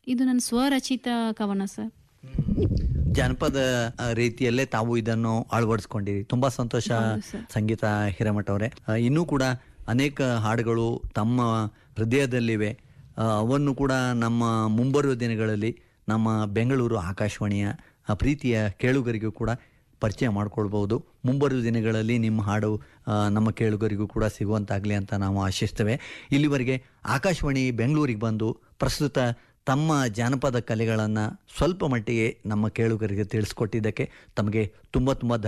ಇದು ನನ್ನ ಸ್ವರಚಿತ ಕವನ ಸರ್ ಜಾನಪದ ಆ, ರೀತಿಯಲ್ಲೇ ತಾವು ಇದನ್ನು ಅಳವಡಿಸ್ಕೊಂಡಿರಿ ತುಂಬಾ ಸಂತೋಷ ಹೌದು ಸರ್. ಸಂಗೀತ ಹಿರೇಮಠ ಅವರೇ ಆ, ಇನ್ನೂ ಕೂಡ ಅನೇಕ ಹಾಡುಗಳು ತಮ್ಮ ಹೃದಯದಲ್ಲಿವೆ ಆ, ಅವನ್ನು ಕೂಡ ನಮ್ಮ ಮುಂಬರುವ ದಿನಗಳಲ್ಲಿ ನಮ್ಮ ಬೆಂಗಳೂರು ಆಕಾಶವಾಣಿಯ ಆ, ಪ್ರೀತಿಯ ಕೇಳುಗರಿಗೂ ಕೂಡ ಪರಿಚಯ ಮಾಡ್ಕೊಳ್ಬಹುದು ಮುಂಬರುವ ದಿನಗಳಲ್ಲಿ ನಿಮ್ಮ ಹಾಡು ಆ, ನಮ್ಮ ಕೇಳುಗರಿಗೂ ಕೂಡ ಸಿಗುವಂತಾಗಲಿ ಅಂತ ನಾವು ಆಶಿಸ್ತೇವೆ ಇಲ್ಲಿವರೆಗೆ ಆಕಾಶವಾಣಿ ಬೆಂಗಳೂರಿಗೆ ಬಂದು ಪ್ರಸ್ತುತ ತಮ್ಮ ಜಾನಪದ ಕಲೆಗಳನ್ನು ಸ್ವಲ್ಪ ಮಟ್ಟಿಗೆ ನಮ್ಮ ಕೇಳುಗರಿಗೆ ತಿಳಿಸ್ಕೊಟ್ಟಿದ್ದಕ್ಕೆ ತಮಗೆ ತುಂಬ ತುಂಬ